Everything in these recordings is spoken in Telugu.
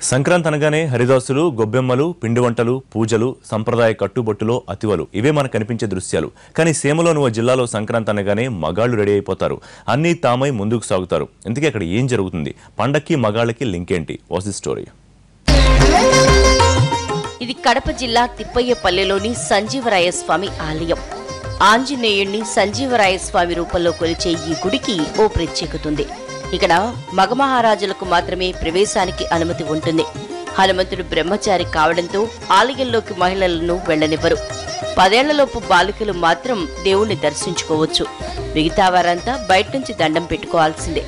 సంక్రాంతి అనగానే హరిదాసులు గొబ్బెమ్మలు పిండి వంటలు పూజలు సంప్రదాయ కట్టుబొట్టులో అతివలు ఇవే మనకు కనిపించే దృశ్యాలు కానీ సీమలోని ఓ జిల్లాలో సంక్రాంతి అనగానే మగాళ్లు రెడీ అయిపోతారు అన్నీ తామై ముందుకు సాగుతారు ఇంతకీ అక్కడ ఏం జరుగుతుంది పండక్కి మగాళ్ళకి లింక్ ఏంటి వాస్ ది స్టోరీ ఇది కడప జిల్లా తిప్పయ్యపల్లెలోని సంజీవరాయ స్వామి ఆలయం ఆంజనేయుణ్ణి సంజీవరాయ స్వామి రూపంలో కొలిచే ఈ గుడికి ఓ ప్రత్యేకత ఉంది ఇక్కడ మగమహారాజులకు మాత్రమే ప్రవేశానికి అనుమతి ఉంటుంది హనుమంతుడు బ్రహ్మచారి కావడంతో ఆలయంలోకి మహిళలను వెళ్లనివ్వరు పదేళ్లలోపు బాలికలు మాత్రం దేవుణ్ణి దర్శించుకోవచ్చు మిగతా వారంతా బయట నుంచి దండం పెట్టుకోవాల్సిందే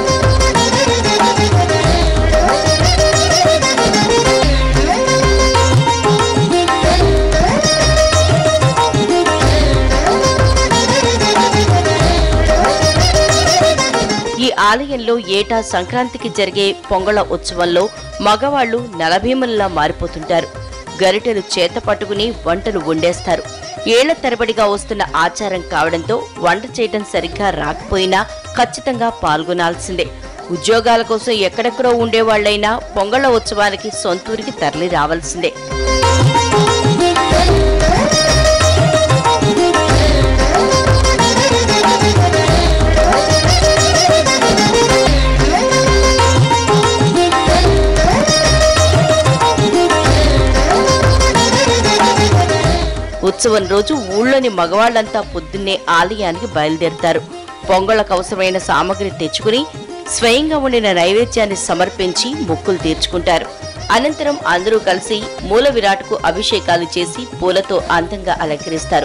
ఈ ఆలయంలో ఏటా సంక్రాంతికి జరిగే పొంగళ ఉత్సవంలో మగవాళ్లు నలభీముల్లా మారిపోతుంటారు గరిటెలు చేత పట్టుకుని వంటలు వండేస్తారు ఏళ్ల తరబడిగా వస్తున్న ఆచారం కావడంతో వంట చేయటం సరిగ్గా రాకపోయినా ఖచ్చితంగా పాల్గొనాల్సిందే ఉద్యోగాల కోసం ఎక్కడెక్కడో ఉండేవాళ్లైనా పొంగళ ఉత్సవానికి సొంతూరికి తరలి రావాల్సిందే ఉత్సవం రోజు ఊళ్ళోని మగవాళ్లంతా పొద్దున్నే ఆలయానికి బయలుదేరుతారు పొంగళ్ళకు అవసరమైన సామగ్రి తెచ్చుకుని స్వయంగా వండిన నైవేద్యాన్ని సమర్పించి మొక్కులు తీర్చుకుంటారు అనంతరం అందరూ కలిసి మూల విరాట్కు అభిషేకాలు చేసి పూలతో అందంగా అలంకరిస్తారు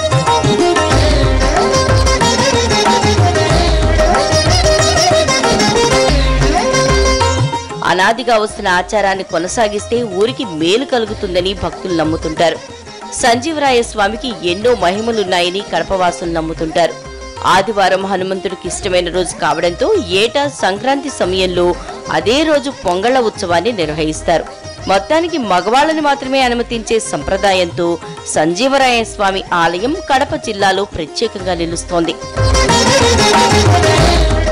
అనాదిగా వస్తున్న ఆచారాన్ని కొనసాగిస్తే ఊరికి మేలు కలుగుతుందని భక్తులు నమ్ముతుంటారు సంజీవరాయ స్వామికి ఎన్నో మహిమలున్నాయని కడపవాసులు నమ్ముతుంటారు ఆదివారం హనుమంతుడికి ఇష్టమైన రోజు కావడంతో ఏటా సంక్రాంతి సమయంలో అదే రోజు పొంగళ్ల ఉత్సవాన్ని నిర్వహిస్తారు మొత్తానికి మగవాళ్ళని మాత్రమే అనుమతించే సంప్రదాయంతో సంజీవరాయ స్వామి ఆలయం కడప జిల్లాలో ప్రత్యేకంగా నిలుస్తోంది